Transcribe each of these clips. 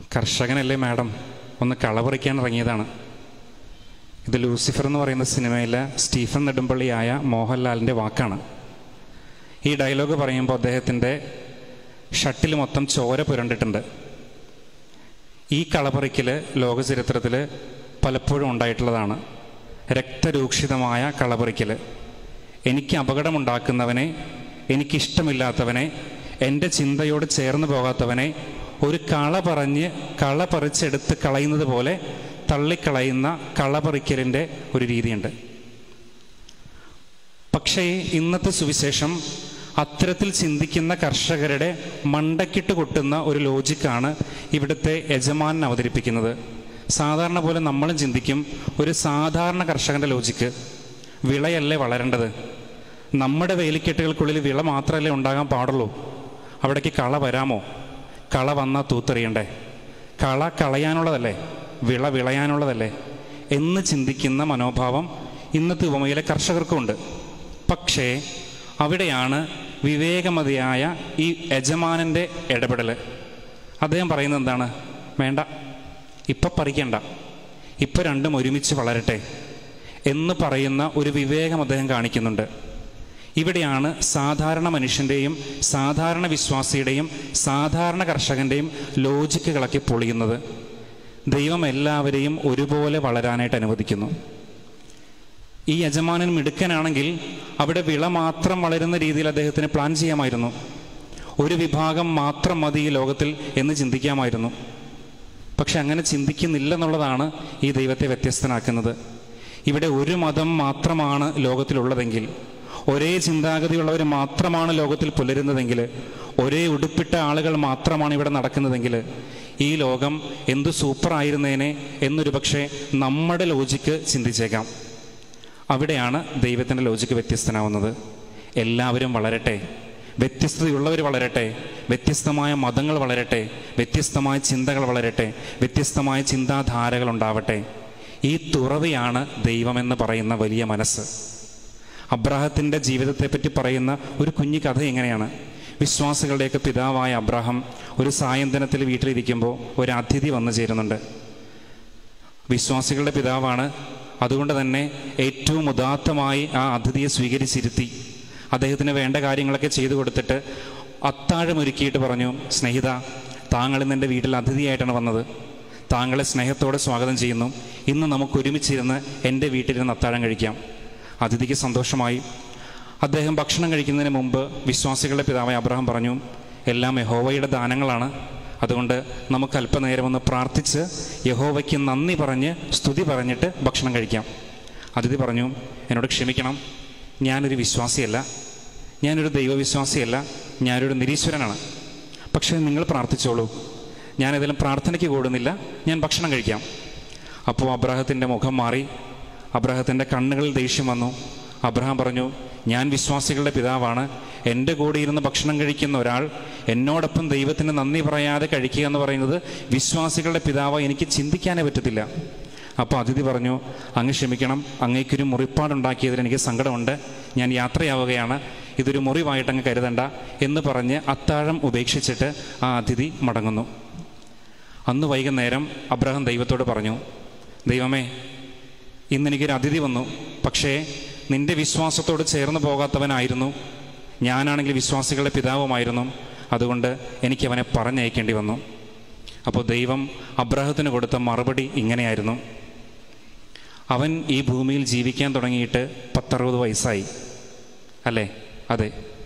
കർഷകനല്ലേ madam ഒന്ന് കളപറിക്കാൻ ഇറങ്ങിയതാണ് ഇത് ലൂസിഫർ എന്ന് പറയുന്ന സിനിമയിലെ സ്റ്റീഫൻ നെടുമ്പള്ളിയായ മോഹൻലാലിൻ്റെ വാക്കാണ് ഈ ഡയലോഗ് പറയുമ്പോൾ അദ്ദേഹത്തിൻ്റെ ഷട്ടിൽ മൊത്തം ചോര പുരണ്ടിട്ടുണ്ട് ഈ കളപറിക്കൽ ലോക ചരിത്രത്തിൽ പലപ്പോഴും ഉണ്ടായിട്ടുള്ളതാണ് രക്തരൂക്ഷിതമായ കളപറിക്കൽ എനിക്ക് അപകടമുണ്ടാക്കുന്നവനെ എനിക്കിഷ്ടമില്ലാത്തവനെ എൻ്റെ ചിന്തയോട് ചേർന്ന് പോകാത്തവനെ ഒരു കള പറഞ്ഞ് കള പറിച്ചെടുത്ത് കളയുന്നത് പോലെ തള്ളിക്കളയുന്ന കളപറിക്കലിൻ്റെ ഒരു രീതിയുണ്ട് പക്ഷേ ഇന്നത്തെ സുവിശേഷം അത്തരത്തിൽ ചിന്തിക്കുന്ന കർഷകരുടെ മണ്ടക്കിട്ട് കൊട്ടുന്ന ഒരു ലോജിക്കാണ് ഇവിടുത്തെ യജമാനൻ അവതരിപ്പിക്കുന്നത് സാധാരണ പോലെ നമ്മളും ചിന്തിക്കും ഒരു സാധാരണ കർഷകൻ്റെ ലോജിക്ക് വിളയല്ലേ വളരേണ്ടത് നമ്മുടെ വേലിക്കെട്ടുകൾക്കുള്ളിൽ വിള മാത്രമല്ലേ ഉണ്ടാകാൻ പാടുള്ളൂ അവിടേക്ക് കള വരാമോ കള വന്നാൽ തൂത്തെറിയണ്ടേ കള കളയാനുള്ളതല്ലേ വിള വിളയാനുള്ളതല്ലേ എന്ന് ചിന്തിക്കുന്ന മനോഭാവം ഇന്നത്തെ ഉപമയിലെ കർഷകർക്കുമുണ്ട് പക്ഷേ അവിടെയാണ് വിവേകമതിയായ ഈ യജമാനൻ്റെ ഇടപെടൽ അദ്ദേഹം പറയുന്നത് എന്താണ് വേണ്ട ഇപ്പം പറിക്കണ്ട ഇപ്പം രണ്ടും ഒരുമിച്ച് വളരട്ടെ എന്ന് പറയുന്ന ഒരു വിവേകം അദ്ദേഹം കാണിക്കുന്നുണ്ട് ഇവിടെയാണ് സാധാരണ മനുഷ്യൻ്റെയും സാധാരണ വിശ്വാസിയുടെയും സാധാരണ കർഷകൻ്റെയും ലോജിക്കുകളൊക്കെ പൊളിയുന്നത് ദൈവം എല്ലാവരെയും ഒരുപോലെ വളരാനായിട്ട് അനുവദിക്കുന്നു ഈ യജമാനൻ മിടുക്കനാണെങ്കിൽ അവിടെ വിള മാത്രം വളരുന്ന രീതിയിൽ അദ്ദേഹത്തിന് പ്ലാൻ ചെയ്യാമായിരുന്നു ഒരു വിഭാഗം മാത്രം മതി ഈ ലോകത്തിൽ എന്ന് ചിന്തിക്കാമായിരുന്നു പക്ഷെ അങ്ങനെ ചിന്തിക്കുന്നില്ലെന്നുള്ളതാണ് ഈ ദൈവത്തെ വ്യത്യസ്തനാക്കുന്നത് ഇവിടെ ഒരു മതം മാത്രമാണ് ലോകത്തിലുള്ളതെങ്കിൽ ഒരേ ചിന്താഗതിയുള്ളവർ മാത്രമാണ് ലോകത്തിൽ പുലരുന്നതെങ്കിൽ ഒരേ ഉടുപ്പിട്ട ആളുകൾ മാത്രമാണ് ഇവിടെ നടക്കുന്നതെങ്കിൽ ഈ ലോകം എന്തു സൂപ്പറായിരുന്നേനെ എന്നൊരു പക്ഷേ നമ്മുടെ ലോജിക്ക് ചിന്തിച്ചേക്കാം അവിടെയാണ് ദൈവത്തിൻ്റെ ലോജിക്ക് വ്യത്യസ്തനാവുന്നത് എല്ലാവരും വളരട്ടെ വ്യത്യസ്തതയുള്ളവർ വളരട്ടെ വ്യത്യസ്തമായ മതങ്ങൾ വളരട്ടെ വ്യത്യസ്തമായ ചിന്തകൾ വളരട്ടെ വ്യത്യസ്തമായ ചിന്താധാരകൾ ഉണ്ടാവട്ടെ ഈ തുറവിയാണ് ദൈവമെന്ന് പറയുന്ന വലിയ മനസ്സ് അബ്രാഹത്തിൻ്റെ ജീവിതത്തെപ്പറ്റി പറയുന്ന ഒരു കുഞ്ഞു കഥ എങ്ങനെയാണ് വിശ്വാസികളുടെയൊക്കെ പിതാവായ അബ്രാഹം ഒരു സായന്തനത്തിൽ വീട്ടിലിരിക്കുമ്പോൾ ഒരു അതിഥി വന്നു ചേരുന്നുണ്ട് വിശ്വാസികളുടെ പിതാവാണ് അതുകൊണ്ട് തന്നെ ഏറ്റവും ഉദാത്തമായി ആ അതിഥിയെ സ്വീകരിച്ചിരുത്തി അദ്ദേഹത്തിന് വേണ്ട കാര്യങ്ങളൊക്കെ ചെയ്തു കൊടുത്തിട്ട് അത്താഴമൊരുക്കിയിട്ട് പറഞ്ഞു സ്നേഹിത താങ്കൾ ഇന്ന് എൻ്റെ വീട്ടിൽ അതിഥിയായിട്ടാണ് വന്നത് താങ്കളെ സ്നേഹത്തോടെ സ്വാഗതം ചെയ്യുന്നു ഇന്ന് നമുക്ക് ഒരുമിച്ചിരുന്ന് എൻ്റെ വീട്ടിലിരുന്ന് അത്താഴം കഴിക്കാം അതിഥിക്ക് സന്തോഷമായി അദ്ദേഹം ഭക്ഷണം കഴിക്കുന്നതിന് മുമ്പ് വിശ്വാസികളുടെ പിതാവായ അബ്രഹാം പറഞ്ഞു എല്ലാം യഹോവയുടെ ദാനങ്ങളാണ് അതുകൊണ്ട് നമുക്ക് അല്പനേരം ഒന്ന് പ്രാർത്ഥിച്ച് യഹോവയ്ക്ക് നന്ദി പറഞ്ഞ് സ്തുതി പറഞ്ഞിട്ട് ഭക്ഷണം കഴിക്കാം അതിഥി പറഞ്ഞു എന്നോട് ക്ഷമിക്കണം ഞാനൊരു വിശ്വാസിയല്ല ഞാനൊരു ദൈവവിശ്വാസിയല്ല ഞാനൊരു നിരീശ്വരനാണ് പക്ഷേ നിങ്ങൾ പ്രാർത്ഥിച്ചോളൂ ഞാൻ ഏതെങ്കിലും പ്രാർത്ഥനയ്ക്ക് കൂടുന്നില്ല ഞാൻ ഭക്ഷണം കഴിക്കാം അപ്പോൾ അബ്രാഹത്തിൻ്റെ മുഖം മാറി അബ്രാഹത്തിൻ്റെ കണ്ണുകളിൽ ദേഷ്യം വന്നു അബ്രഹാം പറഞ്ഞു ഞാൻ വിശ്വാസികളുടെ പിതാവാണ് എൻ്റെ കൂടെ ഇരുന്ന് ഭക്ഷണം കഴിക്കുന്ന ഒരാൾ എന്നോടൊപ്പം ദൈവത്തിന് നന്ദി പറയാതെ കഴിക്കുക എന്ന് പറയുന്നത് വിശ്വാസികളുടെ പിതാവ് എനിക്ക് ചിന്തിക്കാനേ പറ്റത്തില്ല അപ്പോൾ അതിഥി പറഞ്ഞു അങ്ങ് ക്ഷമിക്കണം അങ്ങേക്കൊരു മുറിപ്പാടുണ്ടാക്കിയതിൽ എനിക്ക് സങ്കടമുണ്ട് ഞാൻ യാത്രയാവുകയാണ് ഇതൊരു മുറിവായിട്ട് അങ്ങ് കരുതണ്ട എന്ന് പറഞ്ഞ് അത്താഴം ഉപേക്ഷിച്ചിട്ട് ആ അതിഥി മടങ്ങുന്നു അന്ന് വൈകുന്നേരം അബ്രഹാം ദൈവത്തോട് പറഞ്ഞു ദൈവമേ ഇന്ന് എനിക്കൊരു അതിഥി വന്നു പക്ഷേ നിന്റെ വിശ്വാസത്തോട് ചേർന്ന് പോകാത്തവനായിരുന്നു ഞാനാണെങ്കിൽ വിശ്വാസികളുടെ പിതാവുമായിരുന്നു അതുകൊണ്ട് എനിക്ക് അവനെ പറഞ്ഞയക്കേണ്ടി വന്നു അപ്പോൾ ദൈവം അബ്രാഹത്തിന് കൊടുത്ത മറുപടി ഇങ്ങനെയായിരുന്നു അവൻ ഈ ഭൂമിയിൽ ജീവിക്കാൻ തുടങ്ങിയിട്ട് പത്തറുപത് വയസ്സായി അല്ലേ അതെ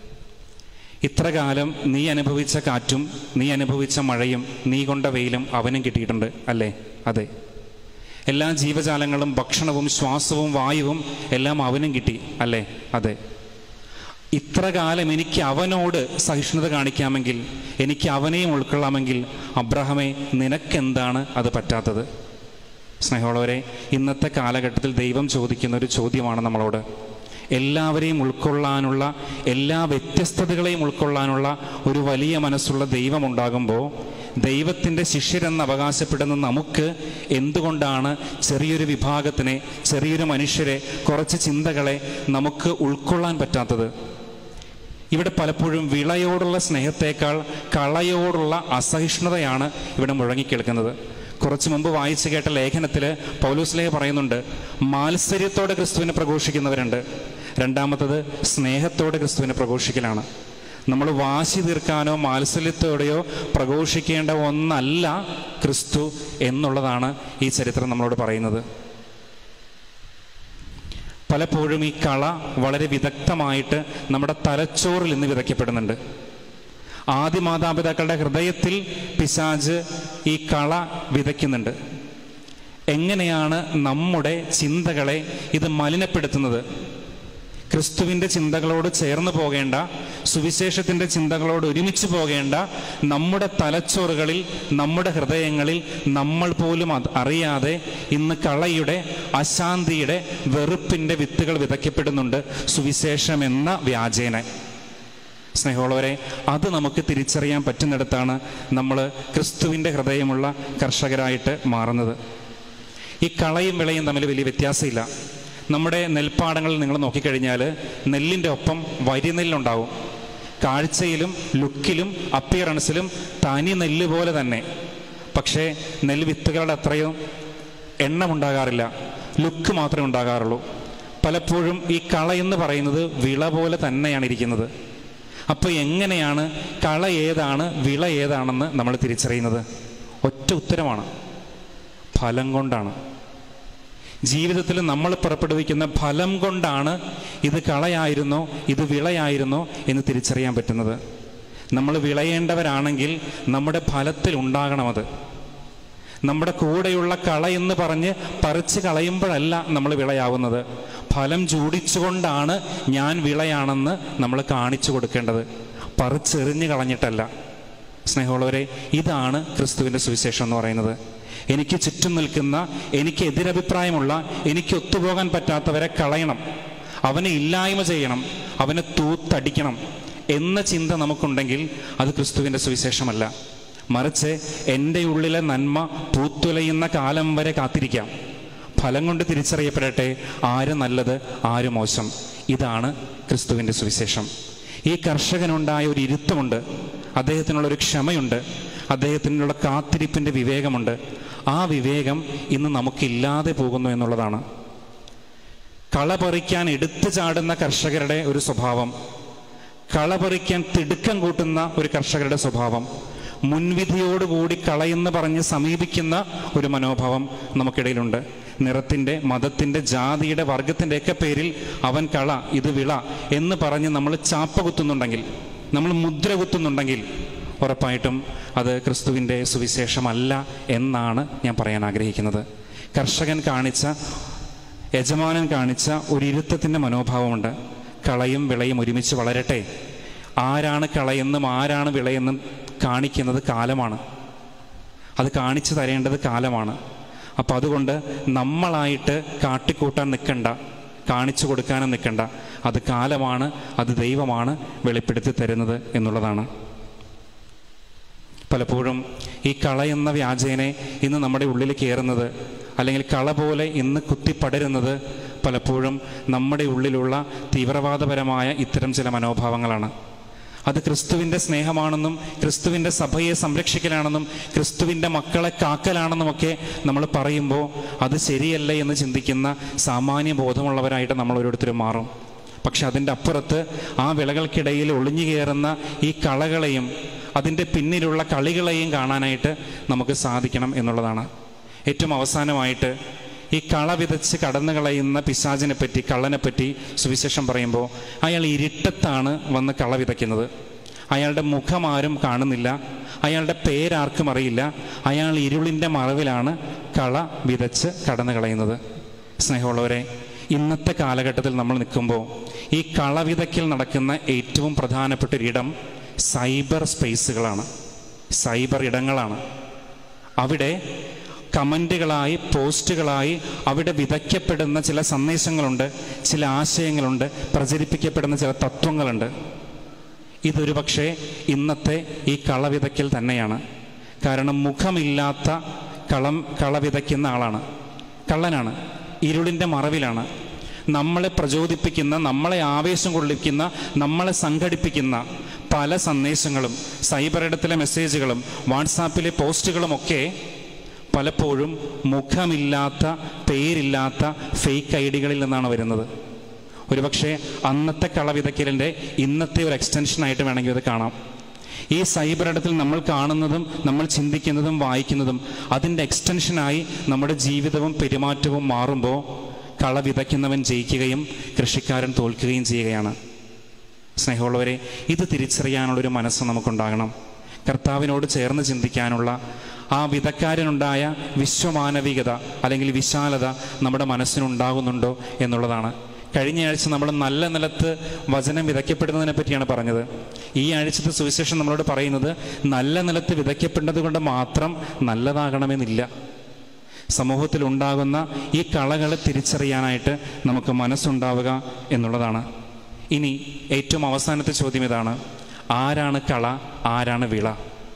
ഇത്ര കാലം നീ അനുഭവിച്ച കാറ്റും നീ അനുഭവിച്ച മഴയും നീ കൊണ്ട വെയിലും അവനും കിട്ടിയിട്ടുണ്ട് അല്ലേ അതെ എല്ലാ ജീവജാലങ്ങളും ഭക്ഷണവും ശ്വാസവും വായുവും എല്ലാം അവനും കിട്ടി അല്ലേ അതെ ഇത്ര കാലം എനിക്ക് അവനോട് സഹിഷ്ണുത കാണിക്കാമെങ്കിൽ എനിക്ക് അവനെയും ഉൾക്കൊള്ളാമെങ്കിൽ അബ്രഹമേ നിനക്കെന്താണ് അത് പറ്റാത്തത് സ്നേഹമുള്ളവരെ ഇന്നത്തെ കാലഘട്ടത്തിൽ ദൈവം ചോദിക്കുന്ന ഒരു ചോദ്യമാണ് നമ്മളോട് എല്ലാവരെയും ഉൾക്കൊള്ളാനുള്ള എല്ലാ വ്യത്യസ്തതകളെയും ഉൾക്കൊള്ളാനുള്ള ഒരു വലിയ മനസ്സുള്ള ദൈവമുണ്ടാകുമ്പോൾ ദൈവത്തിൻ്റെ ശിഷ്യരെന്ന് അവകാശപ്പെടുന്ന നമുക്ക് എന്തുകൊണ്ടാണ് ചെറിയൊരു വിഭാഗത്തിനെ ചെറിയൊരു മനുഷ്യരെ കുറച്ച് ചിന്തകളെ നമുക്ക് ഉൾക്കൊള്ളാൻ പറ്റാത്തത് ഇവിടെ പലപ്പോഴും വിളയോടുള്ള സ്നേഹത്തേക്കാൾ കളയോടുള്ള അസഹിഷ്ണുതയാണ് ഇവിടെ മുഴങ്ങിക്കേൾക്കുന്നത് കുറച്ച് മുമ്പ് വായിച്ചു കേട്ട ലേഖനത്തിൽ പൗലൂസ്ലേഖ പറയുന്നുണ്ട് മാത്സര്യത്തോടെ ക്രിസ്തുവിനെ പ്രഘോഷിക്കുന്നവരുണ്ട് രണ്ടാമത്തത് സ്നേഹത്തോടെ ക്രിസ്തുവിനെ പ്രഘോഷിക്കലാണ് നമ്മൾ വാശി തീർക്കാനോ മാത്സര്യത്തോടെയോ പ്രഘോഷിക്കേണ്ട ഒന്നല്ല ക്രിസ്തു എന്നുള്ളതാണ് ഈ ചരിത്രം നമ്മളോട് പറയുന്നത് പലപ്പോഴും ഈ കള വളരെ വിദഗ്ധമായിട്ട് നമ്മുടെ തലച്ചോറിൽ നിന്ന് വിതയ്ക്കപ്പെടുന്നുണ്ട് ആദ്യ മാതാപിതാക്കളുടെ ഹൃദയത്തിൽ പിശാജ് ഈ കള വിതയ്ക്കുന്നുണ്ട് എങ്ങനെയാണ് നമ്മുടെ ചിന്തകളെ ഇത് മലിനപ്പെടുത്തുന്നത് ക്രിസ്തുവിൻ്റെ ചിന്തകളോട് ചേർന്ന് പോകേണ്ട സുവിശേഷത്തിൻ്റെ ചിന്തകളോട് ഒരുമിച്ച് പോകേണ്ട നമ്മുടെ തലച്ചോറുകളിൽ നമ്മുടെ ഹൃദയങ്ങളിൽ നമ്മൾ പോലും അത് അറിയാതെ ഇന്ന് കളയുടെ അശാന്തിയുടെ വെറുപ്പിൻ്റെ വിത്തുകൾ വിതയ്ക്കപ്പെടുന്നുണ്ട് സുവിശേഷം എന്ന വ്യാജേന സ്നേഹമുള്ളവരെ അത് നമുക്ക് തിരിച്ചറിയാൻ പറ്റുന്നിടത്താണ് നമ്മൾ ക്രിസ്തുവിൻ്റെ ഹൃദയമുള്ള കർഷകരായിട്ട് മാറുന്നത് ഈ കളയും വിളയും തമ്മിൽ വലിയ വ്യത്യാസമില്ല നമ്മുടെ നെൽപ്പാടങ്ങളിൽ നിങ്ങൾ നോക്കിക്കഴിഞ്ഞാൽ നെല്ലിൻ്റെ ഒപ്പം വരിനെല്ലുണ്ടാവും കാഴ്ചയിലും ലുക്കിലും അപ്പിയറൻസിലും തനി നെല്ല് പോലെ തന്നെ പക്ഷേ നെൽവിത്തുകളുടെ അത്രയും എണ്ണമുണ്ടാകാറില്ല ലുക്ക് മാത്രമേ ഉണ്ടാകാറുള്ളൂ പലപ്പോഴും ഈ കള എന്ന് പറയുന്നത് വിള പോലെ തന്നെയാണ് ഇരിക്കുന്നത് അപ്പോൾ എങ്ങനെയാണ് കള ഏതാണ് വിള ഏതാണെന്ന് നമ്മൾ തിരിച്ചറിയുന്നത് ഒറ്റ ഉത്തരമാണ് ഫലം കൊണ്ടാണ് ജീവിതത്തിൽ നമ്മൾ പുറപ്പെടുവിക്കുന്ന ഫലം കൊണ്ടാണ് ഇത് കളയായിരുന്നോ ഇത് വിളയായിരുന്നോ എന്ന് തിരിച്ചറിയാൻ പറ്റുന്നത് നമ്മൾ വിളയേണ്ടവരാണെങ്കിൽ നമ്മുടെ ഫലത്തിൽ ഉണ്ടാകണം അത് നമ്മുടെ കൂടെയുള്ള കള എന്ന് പറഞ്ഞ് പറിച്ച് കളയുമ്പോഴല്ല നമ്മൾ വിളയാവുന്നത് ഫലം ചൂടിച്ചുകൊണ്ടാണ് ഞാൻ വിളയാണെന്ന് നമ്മൾ കാണിച്ചു കൊടുക്കേണ്ടത് പറിച്ചെറിഞ്ഞ് കളഞ്ഞിട്ടല്ല സ്നേഹമുള്ളവരെ ഇതാണ് ക്രിസ്തുവിൻ്റെ സുവിശേഷം എന്ന് പറയുന്നത് എനിക്ക് ചുറ്റും നിൽക്കുന്ന എനിക്ക് എതിരഭിപ്രായമുള്ള എനിക്ക് ഒത്തുപോകാൻ പറ്റാത്തവരെ കളയണം അവനെ ഇല്ലായ്മ ചെയ്യണം അവനെ തൂത്തടിക്കണം എന്ന ചിന്ത നമുക്കുണ്ടെങ്കിൽ അത് ക്രിസ്തുവിൻ്റെ സുവിശേഷമല്ല മറിച്ച് എൻ്റെ ഉള്ളിലെ നന്മ പൂത്തുലയുന്ന കാലം വരെ കാത്തിരിക്കാം ഫലം കൊണ്ട് തിരിച്ചറിയപ്പെടട്ടെ ആര് നല്ലത് ആര് മോശം ഇതാണ് ക്രിസ്തുവിൻ്റെ സുവിശേഷം ഈ കർഷകനുണ്ടായ ഒരു ഇരുത്തമുണ്ട് അദ്ദേഹത്തിനുള്ള ഒരു ക്ഷമയുണ്ട് അദ്ദേഹത്തിനുള്ള കാത്തിരിപ്പിൻ്റെ വിവേകമുണ്ട് ആ വിവേകം ഇന്ന് നമുക്കില്ലാതെ പോകുന്നു എന്നുള്ളതാണ് കള പറിക്കാൻ എടുത്തു ചാടുന്ന കർഷകരുടെ ഒരു സ്വഭാവം കള പറിക്കാൻ തിടുക്കം കൂട്ടുന്ന ഒരു കർഷകരുടെ സ്വഭാവം മുൻവിധിയോടുകൂടി കളയെന്ന് പറഞ്ഞ് സമീപിക്കുന്ന ഒരു മനോഭാവം നമുക്കിടയിലുണ്ട് നിറത്തിൻ്റെ മതത്തിൻ്റെ ജാതിയുടെ വർഗത്തിൻ്റെ ഒക്കെ പേരിൽ അവൻ കള ഇത് വിള എന്ന് പറഞ്ഞ് നമ്മൾ ചാപ്പ കുത്തുന്നുണ്ടെങ്കിൽ നമ്മൾ മുദ്ര കുത്തുന്നുണ്ടെങ്കിൽ ഉറപ്പായിട്ടും അത് ക്രിസ്തുവിൻ്റെ സുവിശേഷമല്ല എന്നാണ് ഞാൻ പറയാൻ ആഗ്രഹിക്കുന്നത് കർഷകൻ കാണിച്ച യജമാനൻ കാണിച്ച ഒരു ഇരുത്തത്തിൻ്റെ മനോഭാവമുണ്ട് കളയും വിളയും ഒരുമിച്ച് വളരട്ടെ ആരാണ് കളയെന്നും ആരാണ് വിളയെന്നും കാണിക്കുന്നത് കാലമാണ് അത് കാണിച്ചു തരേണ്ടത് കാലമാണ് അപ്പം അതുകൊണ്ട് നമ്മളായിട്ട് കാട്ടിക്കൂട്ടാൻ നിൽക്കണ്ട കാണിച്ചു കൊടുക്കാനും നിൽക്കണ്ട അത് കാലമാണ് അത് ദൈവമാണ് വെളിപ്പെടുത്തി തരുന്നത് എന്നുള്ളതാണ് പലപ്പോഴും ഈ കള എന്ന വ്യാജേനെ ഇന്ന് നമ്മുടെ ഉള്ളിൽ കയറുന്നത് അല്ലെങ്കിൽ കള പോലെ ഇന്ന് കുത്തിപ്പടരുന്നത് പലപ്പോഴും നമ്മുടെ ഉള്ളിലുള്ള തീവ്രവാദപരമായ ഇത്തരം ചില മനോഭാവങ്ങളാണ് അത് ക്രിസ്തുവിൻ്റെ സ്നേഹമാണെന്നും ക്രിസ്തുവിൻ്റെ സഭയെ സംരക്ഷിക്കലാണെന്നും ക്രിസ്തുവിൻ്റെ മക്കളെ കാക്കലാണെന്നുമൊക്കെ നമ്മൾ പറയുമ്പോൾ അത് ശരിയല്ല എന്ന് ചിന്തിക്കുന്ന സാമാന്യ ബോധമുള്ളവരായിട്ട് നമ്മൾ ഓരോരുത്തരും മാറും പക്ഷെ അതിൻ്റെ അപ്പുറത്ത് ആ വിളകൾക്കിടയിൽ ഒളിഞ്ഞു കയറുന്ന ഈ കളകളെയും അതിൻ്റെ പിന്നിലുള്ള കളികളെയും കാണാനായിട്ട് നമുക്ക് സാധിക്കണം എന്നുള്ളതാണ് ഏറ്റവും അവസാനമായിട്ട് ഈ കള വിതച്ച് കടന്നു കളയുന്ന പിശാചിനെ പറ്റി കള്ളനെ പറ്റി സുവിശേഷം പറയുമ്പോൾ അയാൾ ഇരുട്ടത്താണ് വന്ന് കള വിതയ്ക്കുന്നത് അയാളുടെ മുഖം ആരും കാണുന്നില്ല അയാളുടെ പേരാർക്കും അറിയില്ല അയാൾ ഇരുളിൻ്റെ മറവിലാണ് കള വിതച്ച് കടന്നു കളയുന്നത് സ്നേഹമുള്ളവരെ ഇന്നത്തെ കാലഘട്ടത്തിൽ നമ്മൾ നിൽക്കുമ്പോൾ ഈ കളവിതയ്ക്കൽ നടക്കുന്ന ഏറ്റവും പ്രധാനപ്പെട്ട ഒരിടം സൈബർ സ്പേസുകളാണ് സൈബർ ഇടങ്ങളാണ് അവിടെ കമൻറ്റുകളായി പോസ്റ്റുകളായി അവിടെ വിതയ്ക്കപ്പെടുന്ന ചില സന്ദേശങ്ങളുണ്ട് ചില ആശയങ്ങളുണ്ട് പ്രചരിപ്പിക്കപ്പെടുന്ന ചില തത്വങ്ങളുണ്ട് ഇതൊരു പക്ഷേ ഇന്നത്തെ ഈ കളവിതയ്ക്കൽ തന്നെയാണ് കാരണം മുഖമില്ലാത്ത കളം കള വിതയ്ക്കുന്ന ആളാണ് കള്ളനാണ് ഇരുളിൻ്റെ മറവിലാണ് നമ്മളെ പ്രചോദിപ്പിക്കുന്ന നമ്മളെ ആവേശം കൊള്ളിക്കുന്ന നമ്മളെ സംഘടിപ്പിക്കുന്ന പല സന്ദേശങ്ങളും സൈബർ ഇടത്തിലെ മെസ്സേജുകളും വാട്സാപ്പിലെ പോസ്റ്റുകളുമൊക്കെ പലപ്പോഴും മുഖമില്ലാത്ത പേരില്ലാത്ത ഫേക്ക് ഐ ഡികളിൽ നിന്നാണ് വരുന്നത് ഒരുപക്ഷെ അന്നത്തെ കളവിതയ്ക്കലിൻ്റെ ഇന്നത്തെ ഒരു എക്സ്റ്റൻഷനായിട്ട് വേണമെങ്കിൽ ഇത് കാണാം ഈ സൈബർ ഇടത്തിൽ നമ്മൾ കാണുന്നതും നമ്മൾ ചിന്തിക്കുന്നതും വായിക്കുന്നതും അതിൻ്റെ എക്സ്റ്റൻഷനായി നമ്മുടെ ജീവിതവും പെരുമാറ്റവും മാറുമ്പോൾ കള വിതയ്ക്കുന്നവൻ ജയിക്കുകയും കൃഷിക്കാരൻ തോൽക്കുകയും ചെയ്യുകയാണ് സ്നേഹമുള്ളവരെ ഇത് തിരിച്ചറിയാനുള്ളൊരു മനസ്സ് നമുക്കുണ്ടാകണം കർത്താവിനോട് ചേർന്ന് ചിന്തിക്കാനുള്ള ആ വിധക്കാരനുണ്ടായ വിശ്വമാനവികത അല്ലെങ്കിൽ വിശാലത നമ്മുടെ മനസ്സിനുണ്ടാകുന്നുണ്ടോ എന്നുള്ളതാണ് കഴിഞ്ഞ ആഴ്ച നമ്മൾ നല്ല നിലത്ത് വചനം വിതയ്ക്കപ്പെടുന്നതിനെ പറ്റിയാണ് പറഞ്ഞത് ഈ ആഴ്ചത്തെ സുവിശേഷം നമ്മളോട് പറയുന്നത് നല്ല നിലത്ത് വിതയ്ക്കപ്പെട്ടത് കൊണ്ട് മാത്രം നല്ലതാകണമെന്നില്ല സമൂഹത്തിൽ ഉണ്ടാകുന്ന ഈ കളകളെ തിരിച്ചറിയാനായിട്ട് നമുക്ക് മനസ്സുണ്ടാവുക എന്നുള്ളതാണ് ഇനി ഏറ്റവും അവസാനത്തെ ചോദ്യം ഇതാണ് ആരാണ് കള ആരാണ് വിള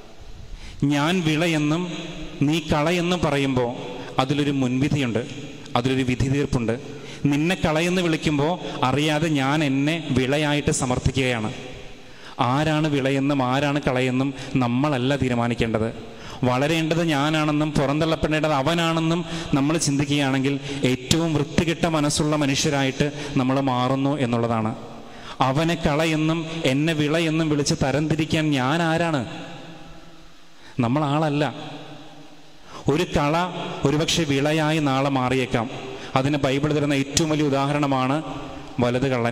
ഞാൻ വിളയെന്നും നീ കളയെന്നും പറയുമ്പോൾ അതിലൊരു മുൻവിധിയുണ്ട് അതിലൊരു വിധി തീർപ്പുണ്ട് നിന്നെ കളയെന്ന് വിളിക്കുമ്പോൾ അറിയാതെ ഞാൻ എന്നെ വിളയായിട്ട് സമർത്ഥിക്കുകയാണ് ആരാണ് വിളയെന്നും ആരാണ് കളയെന്നും നമ്മളല്ല തീരുമാനിക്കേണ്ടത് വളരേണ്ടത് ഞാനാണെന്നും പുറന്തള്ളപ്പെടേണ്ടത് അവനാണെന്നും നമ്മൾ ചിന്തിക്കുകയാണെങ്കിൽ ഏറ്റവും വൃത്തികെട്ട മനസ്സുള്ള മനുഷ്യരായിട്ട് നമ്മൾ മാറുന്നു എന്നുള്ളതാണ് അവനെ കളയെന്നും എന്നെ വിളയെന്നും വിളിച്ച് തരംതിരിക്കാൻ ഞാൻ ആരാണ് നമ്മൾ ആളല്ല ഒരു കള ഒരുപക്ഷെ വിളയായി നാളെ മാറിയേക്കാം അതിന് ബൈബിൾ തരുന്ന ഏറ്റവും വലിയ ഉദാഹരണമാണ് വലത് കള്ളൻ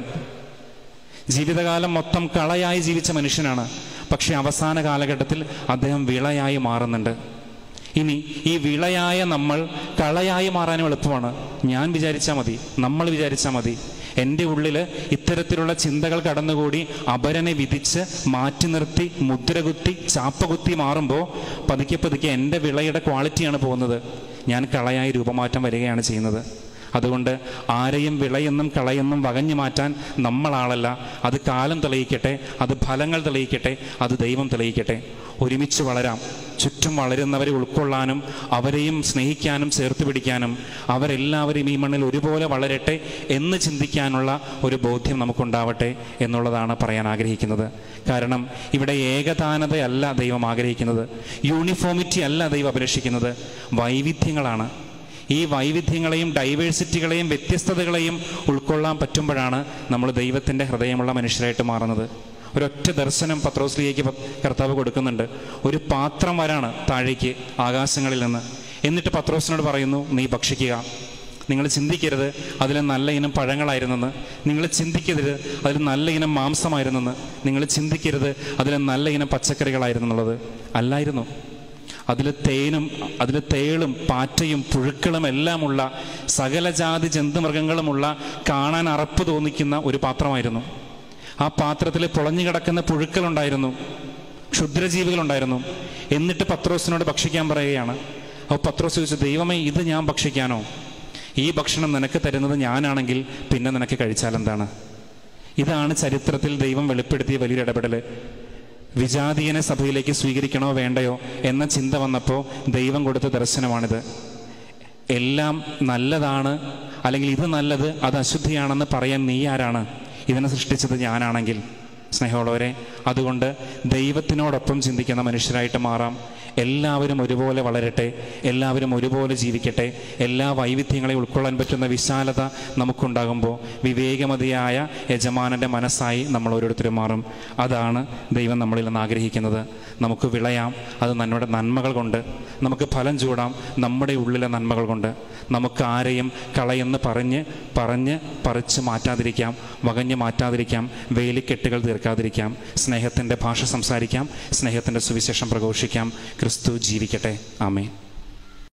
ജീവിതകാലം മൊത്തം കളയായി ജീവിച്ച മനുഷ്യനാണ് പക്ഷെ അവസാന കാലഘട്ടത്തിൽ അദ്ദേഹം വിളയായി മാറുന്നുണ്ട് ഇനി ഈ വിളയായ നമ്മൾ കളയായി മാറാനും എളുപ്പമാണ് ഞാൻ വിചാരിച്ചാൽ മതി നമ്മൾ വിചാരിച്ചാൽ മതി എൻ്റെ ഉള്ളിൽ ഇത്തരത്തിലുള്ള ചിന്തകൾ കടന്നുകൂടി അപരനെ വിധിച്ച് മാറ്റി നിർത്തി മുദ്രകുത്തി ചാപ്പകുത്തി മാറുമ്പോൾ പതുക്കെ പതുക്കെ എൻ്റെ വിളയുടെ ക്വാളിറ്റിയാണ് പോകുന്നത് ഞാൻ കളയായി രൂപമാറ്റം വരികയാണ് ചെയ്യുന്നത് അതുകൊണ്ട് ആരെയും വിളയെന്നും കളയെന്നും വകഞ്ഞു മാറ്റാൻ നമ്മളാളല്ല അത് കാലം തെളിയിക്കട്ടെ അത് ഫലങ്ങൾ തെളിയിക്കട്ടെ അത് ദൈവം തെളിയിക്കട്ടെ ഒരുമിച്ച് വളരാം ചുറ്റും വളരുന്നവരെ ഉൾക്കൊള്ളാനും അവരെയും സ്നേഹിക്കാനും ചേർത്ത് പിടിക്കാനും അവരെല്ലാവരും ഈ മണ്ണിൽ ഒരുപോലെ വളരട്ടെ എന്ന് ചിന്തിക്കാനുള്ള ഒരു ബോധ്യം നമുക്കുണ്ടാവട്ടെ എന്നുള്ളതാണ് പറയാൻ ആഗ്രഹിക്കുന്നത് കാരണം ഇവിടെ ഏകതാനതയല്ല ദൈവം ആഗ്രഹിക്കുന്നത് യൂണിഫോമിറ്റി അല്ല ദൈവം അപേക്ഷിക്കുന്നത് വൈവിധ്യങ്ങളാണ് ഈ വൈവിധ്യങ്ങളെയും ഡൈവേഴ്സിറ്റികളെയും വ്യത്യസ്തതകളെയും ഉൾക്കൊള്ളാൻ പറ്റുമ്പോഴാണ് നമ്മൾ ദൈവത്തിൻ്റെ ഹൃദയമുള്ള മനുഷ്യരായിട്ട് മാറുന്നത് ഒരൊറ്റ ദർശനം പത്രോസ്ലിയേക്ക് പ- കർത്താവ് കൊടുക്കുന്നുണ്ട് ഒരു പാത്രം വരാണ് താഴേക്ക് ആകാശങ്ങളിൽ നിന്ന് എന്നിട്ട് പത്രോസിനോട് പറയുന്നു നീ ഭക്ഷിക്കുക നിങ്ങൾ ചിന്തിക്കരുത് അതിൽ നല്ല ഇനം പഴങ്ങളായിരുന്നെന്ന് നിങ്ങൾ ചിന്തിക്കരുത് അതിൽ നല്ല ഇനം മാംസമായിരുന്നെന്ന് നിങ്ങൾ ചിന്തിക്കരുത് അതിൽ നല്ല ഇനം പച്ചക്കറികളായിരുന്നെന്നുള്ളത് അല്ലായിരുന്നു അതിൽ തേനും അതിൽ തേളും പാറ്റയും പുഴുക്കളും എല്ലാമുള്ള സകലജാതി ജന്തുമൃഗങ്ങളുമുള്ള കാണാൻ അറപ്പ് തോന്നിക്കുന്ന ഒരു പാത്രമായിരുന്നു ആ പാത്രത്തിൽ പൊളഞ്ഞു കിടക്കുന്ന പുഴുക്കളുണ്ടായിരുന്നു ക്ഷുദ്രജീവികളുണ്ടായിരുന്നു എന്നിട്ട് പത്രോസിനോട് ഭക്ഷിക്കാൻ പറയുകയാണ് അപ്പോൾ പത്രോസ് ചോദിച്ചു ദൈവമേ ഇത് ഞാൻ ഭക്ഷിക്കാനോ ഈ ഭക്ഷണം നിനക്ക് തരുന്നത് ഞാനാണെങ്കിൽ പിന്നെ നിനക്ക് കഴിച്ചാൽ എന്താണ് ഇതാണ് ചരിത്രത്തിൽ ദൈവം വെളിപ്പെടുത്തിയ വലിയൊരു ഇടപെടൽ വിജാതീയനെ സഭയിലേക്ക് സ്വീകരിക്കണോ വേണ്ടയോ എന്ന ചിന്ത വന്നപ്പോൾ ദൈവം കൊടുത്ത ദർശനമാണിത് എല്ലാം നല്ലതാണ് അല്ലെങ്കിൽ ഇത് നല്ലത് അത് അശുദ്ധിയാണെന്ന് പറയാൻ നീ ആരാണ് ഇതിനെ സൃഷ്ടിച്ചത് ഞാനാണെങ്കിൽ സ്നേഹമുള്ളവരെ അതുകൊണ്ട് ദൈവത്തിനോടൊപ്പം ചിന്തിക്കുന്ന മനുഷ്യരായിട്ട് മാറാം എല്ലാവരും ഒരുപോലെ വളരട്ടെ എല്ലാവരും ഒരുപോലെ ജീവിക്കട്ടെ എല്ലാ വൈവിധ്യങ്ങളെയും ഉൾക്കൊള്ളാൻ പറ്റുന്ന വിശാലത നമുക്കുണ്ടാകുമ്പോൾ വിവേകമതിയായ യജമാനൻ്റെ മനസ്സായി നമ്മൾ ഓരോരുത്തരും മാറും അതാണ് ദൈവം നമ്മളിൽ നിന്ന് ആഗ്രഹിക്കുന്നത് നമുക്ക് വിളയാം അത് നമ്മുടെ നന്മകൾ കൊണ്ട് നമുക്ക് ഫലം ചൂടാം നമ്മുടെ ഉള്ളിലെ നന്മകൾ കൊണ്ട് നമുക്ക് ആരെയും കളയെന്ന് പറഞ്ഞ് പറഞ്ഞ് പറിച്ച് മാറ്റാതിരിക്കാം വകഞ്ഞ് മാറ്റാതിരിക്കാം വേലിക്കെട്ടുകൾ തീർക്കാതിരിക്കാം സ്നേഹത്തിൻ്റെ ഭാഷ സംസാരിക്കാം സ്നേഹത്തിൻ്റെ സുവിശേഷം പ്രഘോഷിക്കാം ക്രിസ്തു ജീവിക്കട്ടെ ആമേ